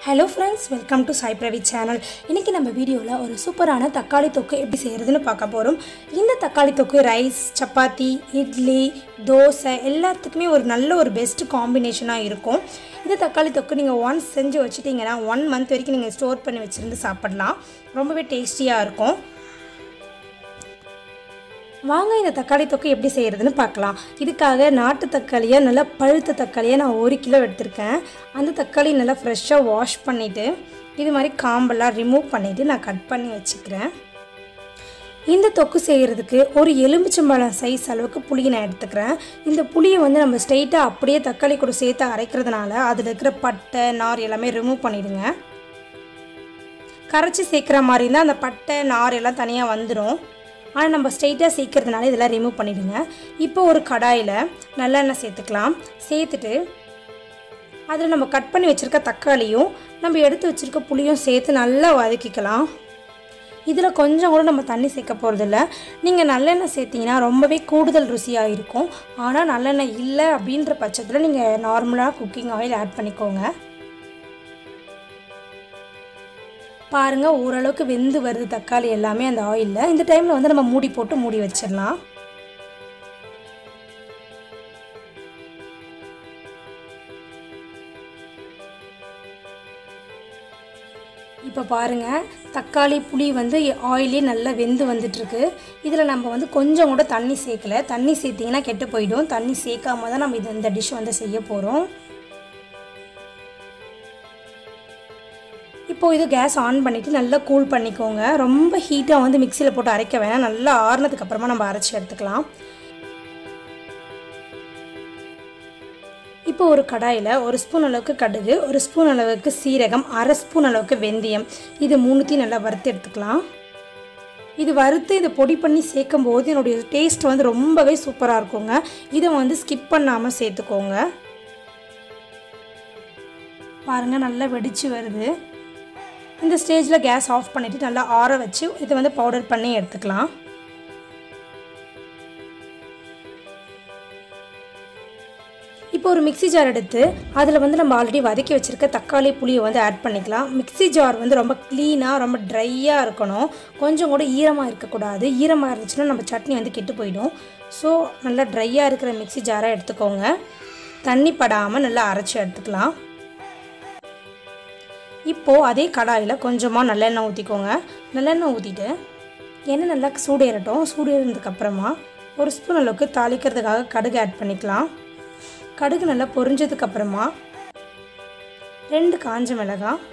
hello friends welcome to Sai Pravi channel இன்றைக்கி நம்ம வீடியோவில் ஒரு சூப்பரான தக்காளி தொக்கு எப்படி செய்கிறதுன்னு பார்க்க போகிறோம் இந்த தக்காளி தொக்கு ரைஸ் சப்பாத்தி இட்லி தோசை எல்லாத்துக்குமே ஒரு நல்ல ஒரு பெஸ்ட் காம்பினேஷனாக இருக்கும் இந்த தக்காளி தொக்கு நீங்கள் ஒன்ஸ் செஞ்சு வச்சுட்டிங்கன்னா ஒன் மந்த் வரைக்கும் நீங்கள் ஸ்டோர் பண்ணி வச்சுருந்து சாப்பிடலாம் ரொம்பவே டேஸ்டியாக இருக்கும் வாங்க இந்த தக்காளி தொக்கு எப்படி செய்கிறதுன்னு பார்க்கலாம் இதுக்காக நாட்டு தக்காளியை நல்லா பழுத்த தக்காளியை நான் ஒரு கிலோ எடுத்திருக்கேன் அந்த தக்காளி நல்லா ஃப்ரெஷ்ஷாக வாஷ் பண்ணிவிட்டு இது மாதிரி காம்பெல்லாம் ரிமூவ் பண்ணிவிட்டு நான் கட் பண்ணி வச்சுக்கிறேன் இந்த தொக்கு செய்கிறதுக்கு ஒரு எலுமிச்சம்பழம் சைஸ் அளவுக்கு புளியை நான் எடுத்துக்கிறேன் இந்த புளியை வந்து நம்ம ஸ்ட்ரெயிட்டாக அப்படியே தக்காளி கூட சேர்த்து அரைக்கிறதுனால அதில் இருக்கிற பட்டை நார் எல்லாமே ரிமூவ் பண்ணிவிடுங்க கரைச்சி சேர்க்குற மாதிரி இருந்தால் அந்த பட்டை நார் எல்லாம் தனியாக வந்துடும் ஆனால் நம்ம ஸ்ட்ரெயிட்டாக சேர்க்கறதுனால இதெல்லாம் ரிமூவ் பண்ணிவிடுங்க இப்போ ஒரு கடாயில் நல்லெண்ணெய் சேர்த்துக்கலாம் சேர்த்துட்டு அதில் நம்ம கட் பண்ணி வச்சுருக்க தக்காளியும் நம்ம எடுத்து வச்சுருக்க புளியும் சேர்த்து நல்லா வதக்கிக்கலாம் இதில் கொஞ்சம் கூட நம்ம தண்ணி சேர்க்க போகிறதில்ல நீங்கள் நல்லெண்ணெய் சேர்த்திங்கன்னா ரொம்பவே கூடுதல் ருசியாக இருக்கும் ஆனால் நல்லெண்ணெய் இல்லை அப்படின்ற பட்சத்தில் நீங்கள் நார்மலாக குக்கிங் ஆயில் ஆட் பண்ணிக்கோங்க பாருங்கள் ஓரளவுக்கு வெந்து வருது தக்காளி எல்லாமே அந்த ஆயிலில் இந்த டைமில் வந்து நம்ம மூடி போட்டு மூடி வச்சிடலாம் இப்போ பாருங்கள் தக்காளி புளி வந்து ஆயிலே நல்லா வெந்து வந்துட்டுருக்கு இதில் நம்ம வந்து கொஞ்சம் கூட தண்ணி சேர்க்கல தண்ணி சேர்த்திங்கன்னா கெட்டு போயிடும் தண்ணி சேர்க்காம தான் நம்ம இது இந்த டிஷ் வந்து செய்ய போகிறோம் இப்போது இது கேஸ் ஆன் பண்ணிவிட்டு நல்லா கூல் பண்ணிக்கோங்க ரொம்ப ஹீட்டாக வந்து மிக்சியில் போட்டு அரைக்க வேணாம் நல்லா ஆறுனதுக்கு அப்புறமா நம்ம அரைச்சி எடுத்துக்கலாம் இப்போ ஒரு கடாயில் ஒரு ஸ்பூன் அளவுக்கு கடுகு ஒரு ஸ்பூன் அளவுக்கு சீரகம் அரை ஸ்பூன் அளவுக்கு வெந்தயம் இது மூணுத்தையும் நல்லா வறுத்து எடுத்துக்கலாம் இது வறுத்து இதை பொடி பண்ணி சேர்க்கும் போது என்னுடைய டேஸ்ட் வந்து ரொம்பவே சூப்பராக இருக்குங்க இதை வந்து ஸ்கிப் பண்ணாமல் சேர்த்துக்கோங்க பாருங்கள் நல்லா வெடிச்சு வருது இந்த ஸ்டேஜில் கேஸ் ஆஃப் பண்ணிவிட்டு நல்லா ஆற வச்சு இதை வந்து பவுடர் பண்ணி எடுத்துக்கலாம் இப்போ ஒரு மிக்சி ஜார் எடுத்து அதில் வந்து நம்ம ஆல்ரெடி வதக்கி வச்சுருக்க தக்காளி புளியை வந்து ஆட் பண்ணிக்கலாம் மிக்சி ஜார் வந்து ரொம்ப க்ளீனாக ரொம்ப ட்ரையாக இருக்கணும் கொஞ்சம் கூட ஈரமாக இருக்கக்கூடாது ஈரமாக இருந்துச்சுன்னா நம்ம சட்னி வந்து கெட்டு போயிடும் ஸோ நல்லா ட்ரையாக இருக்கிற மிக்சி ஜாராக எடுத்துக்கோங்க தண்ணி படாமல் நல்லா அரைச்சி எடுத்துக்கலாம் இப்போது அதே கடாயில் கொஞ்சமாக நல்லெண்ணெய் ஊற்றிக்கோங்க நல்லெண்ணெய் ஊற்றிட்டு எண்ணெய் நல்லா சூடு ஏறட்டும் சூடு ஏறினதுக்கப்புறமா ஒரு ஸ்பூன் அளவுக்கு தாளிக்கிறதுக்காக கடுகு ஆட் பண்ணிக்கலாம் கடுகு நல்லா பொரிஞ்சதுக்கப்புறமா ரெண்டு காஞ்ச மிளகாய்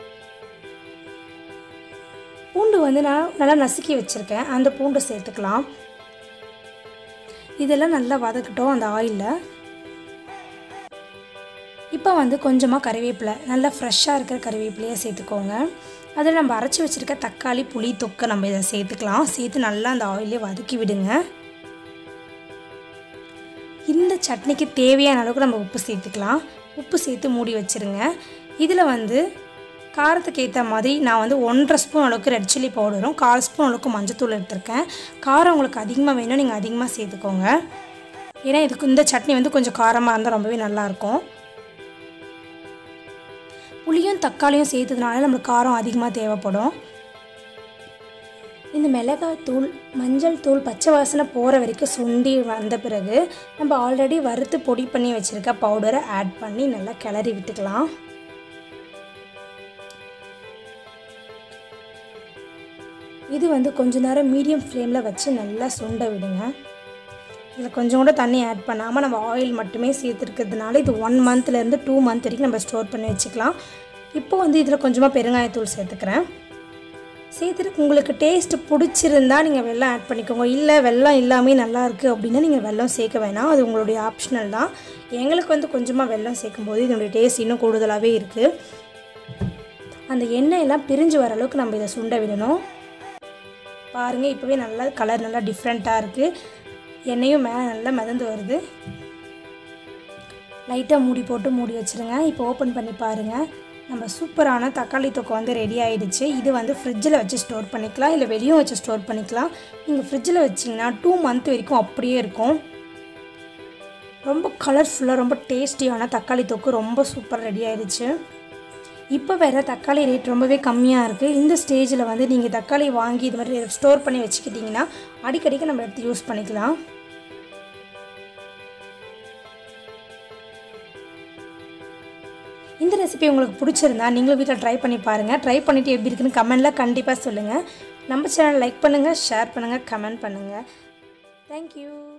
பூண்டு வந்து நான் நல்லா நசுக்கி வச்சுருக்கேன் அந்த பூண்டை சேர்த்துக்கலாம் இதெல்லாம் நல்லா வதக்கட்டும் அந்த ஆயிலில் இப்போ வந்து கொஞ்சமாக கறிவேப்பிலை நல்லா ஃப்ரெஷ்ஷாக இருக்கிற கறிவேப்பிலையை சேர்த்துக்கோங்க அதில் நம்ம அரைச்சி வச்சுருக்க தக்காளி புளி தொக்கை நம்ம இதை சேர்த்துக்கலாம் சேர்த்து நல்லா அந்த ஆயிலே வதக்கி விடுங்க இந்த சட்னிக்கு தேவையான அளவுக்கு நம்ம உப்பு சேர்த்துக்கலாம் உப்பு சேர்த்து மூடி வச்சுருங்க இதில் வந்து காரத்துக்கு ஏற்ற மாதிரி நான் வந்து ஒன்றரை ஸ்பூன் அளவுக்கு ரெட் சில்லி பவுடரும் கால் ஸ்பூன் அளவுக்கு மஞ்சத்தூள் எடுத்திருக்கேன் காரம் உங்களுக்கு அதிகமாக வேணும் நீங்கள் அதிகமாக சேர்த்துக்கோங்க ஏன்னா இதுக்கு இந்த சட்னி வந்து கொஞ்சம் காரமாக இருந்தால் ரொம்பவே நல்லாயிருக்கும் புளியும் தக்காளியும் சேர்த்ததுனால நம்மளுக்கு காரம் அதிகமாக தேவைப்படும் இந்த மிளகாய் தூள் மஞ்சள் தூள் பச்சை வாசனை போகிற வரைக்கும் சுண்டி வந்த பிறகு நம்ம ஆல்ரெடி வறுத்து பொடி பண்ணி வச்சுருக்க பவுடரை ஆட் பண்ணி நல்லா கிளறி விட்டுக்கலாம் இது வந்து கொஞ்ச நேரம் மீடியம் ஃப்ளேமில் வச்சு நல்லா சுண்ட விடுங்க இதில் கொஞ்சம் கூட தண்ணி ஆட் பண்ணாமல் நம்ம ஆயில் மட்டுமே சேர்த்துருக்கிறதுனால இது ஒன் மந்த்லேருந்து டூ மந்த் வரைக்கும் நம்ம ஸ்டோர் பண்ணி வச்சுக்கலாம் இப்போ வந்து இதில் கொஞ்சமாக பெருங்காயத்தூள் சேர்த்துக்கிறேன் சேர்த்துட்டு உங்களுக்கு டேஸ்ட் பிடிச்சிருந்தா நீங்கள் வெல்லம் ஆட் பண்ணிக்கோங்க இல்லை வெல்லம் எல்லாமே நல்லா இருக்குது அப்படின்னா நீங்கள் வெல்லம் சேர்க்க வேணாம் அது உங்களுடைய ஆப்ஷனல் தான் எங்களுக்கு வந்து கொஞ்சமாக வெல்லம் சேர்க்கும்போது இதனுடைய டேஸ்ட் இன்னும் கூடுதலாகவே இருக்குது அந்த எண்ணெய் எல்லாம் பிரிஞ்சு வர அளவுக்கு நம்ம இதை சுண்ட விடணும் பாருங்கள் இப்போவே நல்லா கலர் நல்லா டிஃப்ரெண்ட்டாக இருக்குது எண்ணெயும் மேலே நல்லா மிதந்து வருது லைட்டாக மூடி போட்டு மூடி வச்சுருங்க இப்போ ஓப்பன் பண்ணி பாருங்கள் நம்ம சூப்பரான தக்காளி தொக்கை வந்து ரெடி ஆகிடுச்சு இது வந்து ஃப்ரிட்ஜில் வச்சு ஸ்டோர் பண்ணிக்கலாம் இல்லை வெளியும் வச்சு ஸ்டோர் பண்ணிக்கலாம் நீங்கள் ஃப்ரிட்ஜில் வச்சிங்கன்னா டூ மந்த் வரைக்கும் அப்படியே இருக்கும் ரொம்ப கலர்ஃபுல்லாக ரொம்ப டேஸ்டியான தக்காளி தொக்கு ரொம்ப சூப்பர் ரெடி ஆயிடுச்சு இப்போ வேறு தக்காளி ரேட் ரொம்பவே கம்மியாக இருக்குது இந்த ஸ்டேஜில் வந்து நீங்கள் தக்காளி வாங்கி இது மாதிரி ஸ்டோர் பண்ணி வச்சுக்கிட்டிங்கன்னா அடிக்கடிக்கு நம்ம எடுத்து யூஸ் பண்ணிக்கலாம் இந்த ரெசிபி உங்களுக்கு பிடிச்சிருந்தா நீங்களும் வீட்டில் ட்ரை பண்ணி பாருங்கள் ட்ரை பண்ணிவிட்டு எப்படி இருக்குன்னு கமெண்டில் கண்டிப்பாக சொல்லுங்கள் நம்ம சேனல் லைக் பண்ணுங்கள் ஷேர் பண்ணுங்கள் கமெண்ட் பண்ணுங்கள் தேங்க்யூ